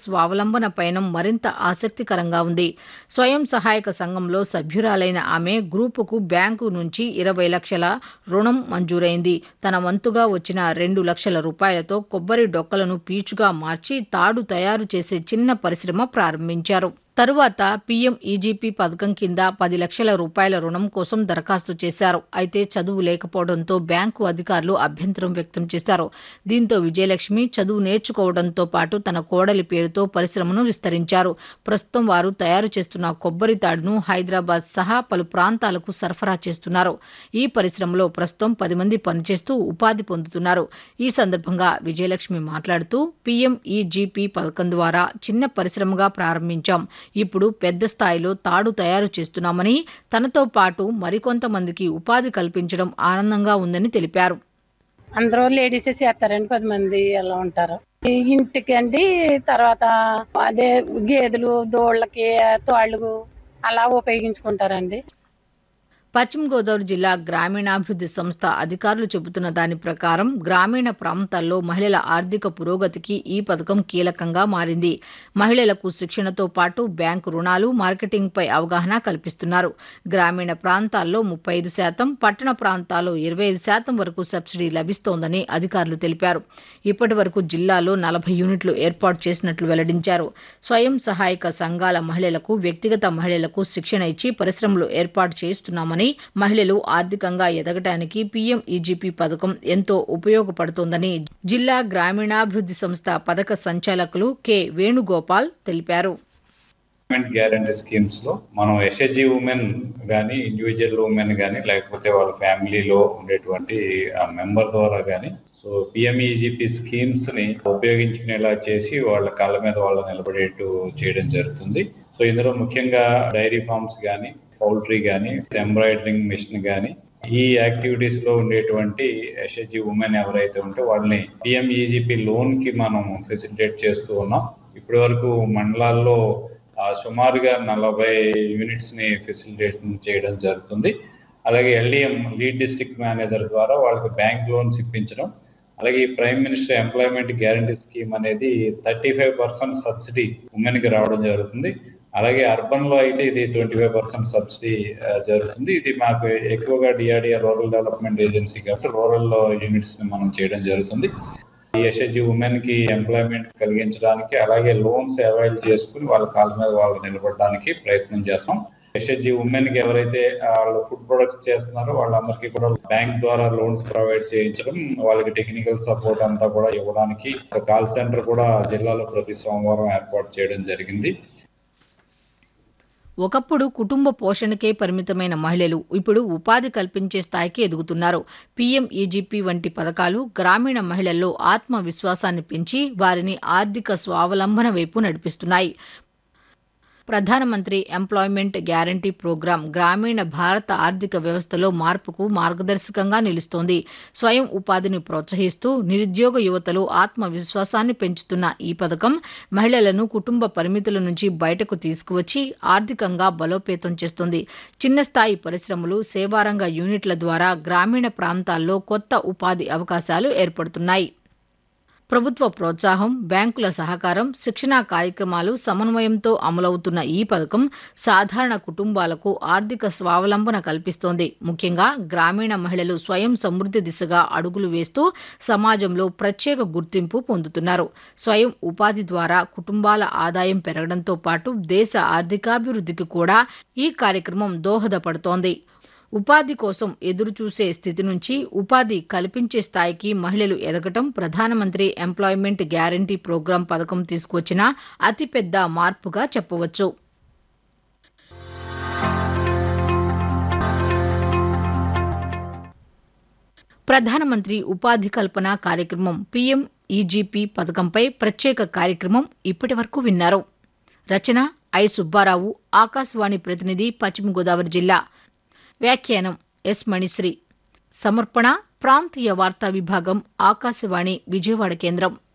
స్వావలంబన పయనం మరింత ఆసక్తికరంగా ఉంది స్వయం సహాయక సంఘంలో సభ్యురాలైన ఆమె గ్రూపుకు బ్యాంకు నుంచి ఇరవై లక్షల రుణం మంజూరైంది తన వంతుగా వచ్చిన రెండు లక్షల రూపాయలతో కొబ్బరి డొక్కలను పీచుగా మార్చి తాడు తయారు చేసే చిన్న పరిశ్రమ ప్రారంభించారు తరువాత పీఎం ఈజీపీ పథకం కింద పది లక్షల రూపాయల రుణం కోసం దరఖాస్తు చేశారు అయితే చదువు లేకపోవడంతో బ్యాంకు అధికారులు అభ్యంతరం వ్యక్తం చేశారు దీంతో విజయలక్ష్మి చదువు నేర్చుకోవడంతో పాటు తన కోడలి పేరుతో పరిశ్రమను విస్తరించారు ప్రస్తుతం వారు తయారు చేస్తున్న కొబ్బరి తాడును హైదరాబాద్ సహా పలు ప్రాంతాలకు సరఫరా చేస్తున్నారు ఈ పరిశ్రమలో ప్రస్తుతం పది మంది పనిచేస్తూ ఉపాధి పొందుతున్నారు ఈ సందర్భంగా విజయలక్ష్మి మాట్లాడుతూ పీఎం ఈజీపీ పథకం ద్వారా చిన్న పరిశ్రమగా ప్రారంభించాం ఇప్పుడు పెద్ద స్థాయిలో తాడు తయారు చేస్తున్నామని తనతో పాటు మరికొంతమందికి ఉపాధి కల్పించడం ఆనందంగా ఉందని తెలిపారు అందరూ లేడీసే చేస్తారండి పది మంది అలా ఉంటారు ఈ ఇంటికి అండి తర్వాత అదే గేదెలు దోళ్ళకి తోళ్ళకు అలా ఉపయోగించుకుంటారండి పశ్చిమ గోదావరి జిల్లా గ్రామీణాభివృద్ధి సంస్థ అధికారులు చెబుతున్న దాని ప్రకారం గ్రామీణ ప్రాంతాల్లో మహిళల ఆర్థిక పురోగతికి ఈ పథకం కీలకంగా మారింది మహిళలకు శిక్షణతో పాటు బ్యాంకు రుణాలు మార్కెటింగ్పై అవగాహన కల్పిస్తున్నారు గ్రామీణ ప్రాంతాల్లో ముప్పై ఐదు శాతం పట్టణ ప్రాంతాల్లో ఇరవై ఐదు శాతం వరకు సబ్సిడీ లభిస్తోందని అధికారులు తెలిపారు ఇప్పటి వరకు జిల్లాలో నలభై యూనిట్లు ఏర్పాటు చేసినట్లు వెల్లడించారు స్వయం సహాయక సంఘాల మహిళలకు వ్యక్తిగత మహిళలకు శిక్షణ ఇచ్చి పరిశ్రమలు ఏర్పాటు చేస్తున్నామని మహిళలు ఆర్థికంగా ఎదగటానికి పీఎం ఈజీపీ పథకం ఎంతో ఉపయోగపడుతోందని జిల్లా గ్రామీణాభివృద్ధి సంస్థ పథక సంచాలకులు కె వేణుగోపాల్ తెలిపారు గవర్నమెంట్ గ్యారంటీ స్కీమ్స్ లో మనం ఎస్హెచ్జి ఉమెన్ కానీ ఇండివిజువల్ ఉమెన్ కానీ లేకపోతే వాళ్ళ ఫ్యామిలీలో ఉండేటువంటి ఆ మెంబర్ ద్వారా కానీ సో పిఎంఈజీపీ స్కీమ్స్ ని ఉపయోగించుకునేలా చేసి వాళ్ళ కాళ్ళ మీద వాళ్ళ నిలబడేట్టు చేయడం జరుగుతుంది సో ఇందులో ముఖ్యంగా డైరీ ఫార్మ్స్ కానీ పౌల్ట్రీ కానీ ఎంబ్రాయిడరింగ్ మిషన్ కానీ ఈ యాక్టివిటీస్ లో ఉండేటువంటి ఎస్హెచ్జి ఉమెన్ ఎవరైతే ఉంటే వాళ్ళని పిఎంఈజీపీ లోన్ కి మనం ఫెసిలిటేట్ చేస్తూ ఉన్నాం ఇప్పటి వరకు మండలాల్లో ఆ, సుమారుగా నలభై యూనిట్స్ ని ఫెసిలిటేషన్ చేయడం జరుగుతుంది అలాగే ఎల్డిఎం లీడ్ డిస్ట్రిక్ట్ మేనేజర్ ద్వారా వాళ్ళకి బ్యాంక్ లోన్స్ ఇప్పించడం అలాగే ఈ prime minister employment guarantee scheme అనేది thirty five percent subsidy women కి రావడం జరుగుతుంది అలాగే అర్బన్ లో అయితే ఇది ట్వంటీ ఫైవ్ పర్సెంట్ సబ్సిడీ జరుగుతుంది ఇది మాకు ఎక్కువగా డిఆర్డిఆర్ రూరల్ డెవలప్మెంట్ ఏజెన్సీ కాబట్టి రూరల్ యూనిట్స్ ని మనం చేయడం జరుగుతుంది ఈ ఎస్హెచ్జి ఉమెన్ కి ఎంప్లాయ్మెంట్ కలిగించడానికి అలాగే లోన్స్ అవైల్ చేసుకుని వాళ్ళ కాళ్ళ మీద వాళ్ళు నిలబడడానికి ప్రయత్నం చేస్తాం ఎస్హెచ్జి ఉమెన్ కి ఎవరైతే వాళ్ళు ఫుడ్ ప్రొడక్ట్స్ చేస్తున్నారో వాళ్ళందరికీ కూడా బ్యాంక్ ద్వారా లోన్స్ ప్రొవైడ్ చేయించడం వాళ్ళకి టెక్నికల్ సపోర్ట్ అంతా కూడా ఇవ్వడానికి ఒక కాల్ సెంటర్ కూడా జిల్లాలో ప్రతి సోమవారం ఏర్పాటు చేయడం జరిగింది ఒకప్పుడు కుటుంబ పోషణకే పరిమితమైన మహిళలు ఇప్పుడు ఉపాధి కల్పించే స్థాయికి ఎదుగుతున్నారు పీఎం ఈజీపీ వంటి పథకాలు గ్రామీణ మహిళల్లో ఆత్మవిశ్వాసాన్ని పెంచి వారిని ఆర్థిక స్వావలంబన వైపు నడిపిస్తున్నాయి ప్రధానమంత్రి ఎంప్లాయ్మెంట్ గ్యారంటీ ప్రోగ్రాం గ్రామీణ భారత ఆర్థిక వ్యవస్థలో మార్పుకు మార్గదర్శకంగా నిలుస్తోంది స్వయం ఉపాధిని ప్రోత్సహిస్తూ నిరుద్యోగ యువతలో ఆత్మవిశ్వాసాన్ని పెంచుతున్న ఈ పథకం మహిళలను కుటుంబ పరిమితుల నుంచి బయటకు తీసుకువచ్చి ఆర్థికంగా బలోపేతం చేస్తుంది చిన్న స్థాయి పరిశ్రమలు సేవారంగ యూనిట్ల ద్వారా గ్రామీణ ప్రాంతాల్లో కొత్త ఉపాధి అవకాశాలు ఏర్పడుతున్నాయి ప్రభుత్వ ప్రోత్సాహం బ్యాంకుల సహకారం శిక్షణా కార్యక్రమాలు సమన్వయంతో అమలవుతున్న ఈ పథకం సాధారణ కుటుంబాలకు ఆర్థిక స్వావలంబన కల్పిస్తోంది ముఖ్యంగా గ్రామీణ మహిళలు స్వయం సమృద్ధి దిశగా అడుగులు వేస్తూ సమాజంలో ప్రత్యేక గుర్తింపు పొందుతున్నారు స్వయం ఉపాధి ద్వారా కుటుంబాల ఆదాయం పెరగడంతో పాటు దేశ ఆర్థికాభివృద్ధికి కూడా ఈ కార్యక్రమం దోహదపడుతోంది ఉపాధి కోసం ఎదురుచూసే స్థితి నుంచి ఉపాధి కల్పించే స్థాయికి మహిళలు ఎదగటం ప్రధానమంత్రి ఎంప్లాయ్మెంట్ గ్యారంటీ ప్రోగ్రాం పథకం తీసుకొచ్చిన అతిపెద్ద మార్పుగా చెప్పవచ్చు ప్రధానమంత్రి ఉపాధి కల్పన కార్యక్రమం పీఎం ఈజీపీ పథకంపై ప్రత్యేక కార్యక్రమం ఇప్పటి వరకు విన్నారు రచన ఐ సుబ్బారావు ఆకాశవాణి ప్రతినిధి పశ్చిమ గోదావరి జిల్లా వ్యాఖ్యానం ఎస్ మణిశ్రీ సమర్పణ ప్రాంతీయ వార్తా విభాగం ఆకాశవాణి విజయవాడ కేంద్రం